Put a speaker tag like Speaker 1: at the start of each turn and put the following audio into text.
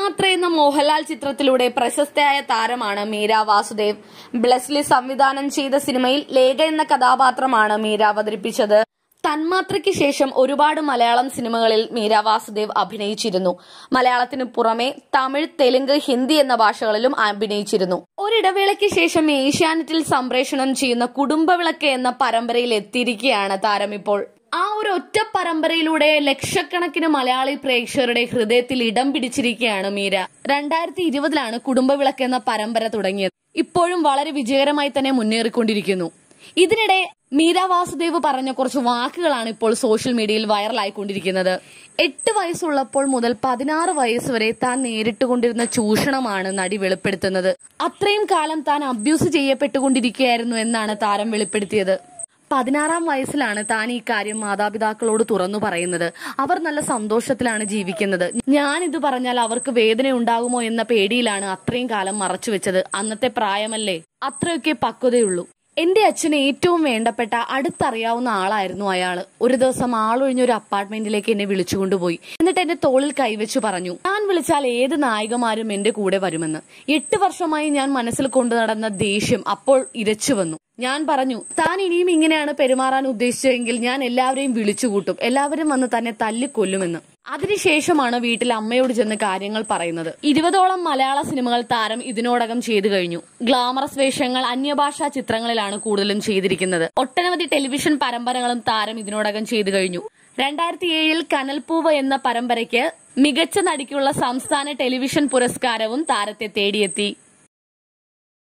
Speaker 1: തന്മാത്ര എന്ന മോഹൻലാൽ ചിത്രത്തിലൂടെ പ്രശസ്തയായ താരമാണ് മീര വാസുദേവ് ബ്ലെസ്ലി സംവിധാനം ചെയ്ത സിനിമയിൽ ലേഖ എന്ന കഥാപാത്രമാണ് മീര അവതരിപ്പിച്ചത് തന്മാത്രയ്ക്ക് ശേഷം ഒരുപാട് മലയാളം സിനിമകളിൽ മീര വാസുദേവ് അഭിനയിച്ചിരുന്നു മലയാളത്തിന് പുറമെ തമിഴ് തെലുങ്ക് ഹിന്ദി എന്ന ഭാഷകളിലും അഭിനയിച്ചിരുന്നു ഒരിടവേളയ്ക്ക് ശേഷം ഏഷ്യാനെറ്റിൽ സംപ്രേഷണം ചെയ്യുന്ന കുടുംബവിളക്ക് എന്ന പരമ്പരയിൽ എത്തിയിരിക്കുകയാണ് താരം ഇപ്പോൾ ആ ഒരു ഒറ്റ പരമ്പരയിലൂടെ ലക്ഷക്കണക്കിന് മലയാളി പ്രേക്ഷകരുടെ ഹൃദയത്തിൽ ഇടം പിടിച്ചിരിക്കുകയാണ് മീര രണ്ടായിരത്തി ഇരുപതിലാണ് കുടുംബവിളക്ക് എന്ന പരമ്പര തുടങ്ങിയത് ഇപ്പോഴും വളരെ വിജയകരമായി തന്നെ മുന്നേറിക്കൊണ്ടിരിക്കുന്നു ഇതിനിടെ മീര വാസുദേവ് പറഞ്ഞ കുറച്ച് വാക്കുകളാണ് ഇപ്പോൾ സോഷ്യൽ മീഡിയയിൽ വൈറലായിക്കൊണ്ടിരിക്കുന്നത് എട്ട് വയസ്സുള്ളപ്പോൾ മുതൽ പതിനാറ് വയസ്സ് വരെ താൻ നേരിട്ടുകൊണ്ടിരുന്ന ചൂഷണമാണ് നടി വെളിപ്പെടുത്തുന്നത് അത്രയും കാലം താൻ അബ്യൂസ് ചെയ്യപ്പെട്ടുകൊണ്ടിരിക്കുകയായിരുന്നു എന്നാണ് താരം വെളിപ്പെടുത്തിയത് പതിനാറാം വയസ്സിലാണ് താൻ ഈ കാര്യം മാതാപിതാക്കളോട് തുറന്നു പറയുന്നത് അവർ നല്ല സന്തോഷത്തിലാണ് ജീവിക്കുന്നത് ഞാൻ ഇത് പറഞ്ഞാൽ അവർക്ക് വേദന ഉണ്ടാകുമോ എന്ന പേടിയിലാണ് അത്രയും കാലം മറച്ചു വെച്ചത് അന്നത്തെ പ്രായമല്ലേ അത്രയൊക്കെ പക്വതയുള്ളൂ എന്റെ അച്ഛന് ഏറ്റവും വേണ്ടപ്പെട്ട അടുത്തറിയാവുന്ന ആളായിരുന്നു അയാള് ഒരു ദിവസം ആളൊഴിഞ്ഞ ഒരു അപ്പാർട്ട്മെന്റിലേക്ക് എന്നെ വിളിച്ചുകൊണ്ടുപോയി എന്നിട്ട് എന്റെ തോളിൽ കൈവച്ചു പറഞ്ഞു ഞാൻ വിളിച്ചാൽ ഏത് നായികമാരും എന്റെ കൂടെ വരുമെന്ന് എട്ട് വർഷമായി ഞാൻ മനസ്സിൽ കൊണ്ടു നടന്ന ദേഷ്യം അപ്പോൾ ഇരച്ചു വന്നു ഞാൻ പറഞ്ഞു താൻ ഇനിയും ഇങ്ങനെയാണ് പെരുമാറാൻ ഉദ്ദേശിച്ചതെങ്കിൽ ഞാൻ എല്ലാവരെയും വിളിച്ചുകൂട്ടും എല്ലാവരും വന്ന് തന്നെ തല്ലിക്കൊല്ലുമെന്ന് അതിനുശേഷമാണ് വീട്ടിൽ അമ്മയോട് ചെന്ന് കാര്യങ്ങൾ പറയുന്നത് ഇരുപതോളം മലയാള സിനിമകൾ താരം ഇതിനോടകം ചെയ്തു കഴിഞ്ഞു ഗ്ലാമറസ് വേഷങ്ങൾ അന്യഭാഷാ ചിത്രങ്ങളിലാണ് കൂടുതലും ചെയ്തിരിക്കുന്നത് ഒട്ടനവധി ടെലിവിഷൻ പരമ്പരകളും താരം ഇതിനോടകം ചെയ്തു കഴിഞ്ഞു രണ്ടായിരത്തി ഏഴിൽ കനൽപൂവ് എന്ന പരമ്പരയ്ക്ക് മികച്ച നടിക്കുള്ള സംസ്ഥാന ടെലിവിഷൻ പുരസ്കാരവും താരത്തെ തേടിയെത്തി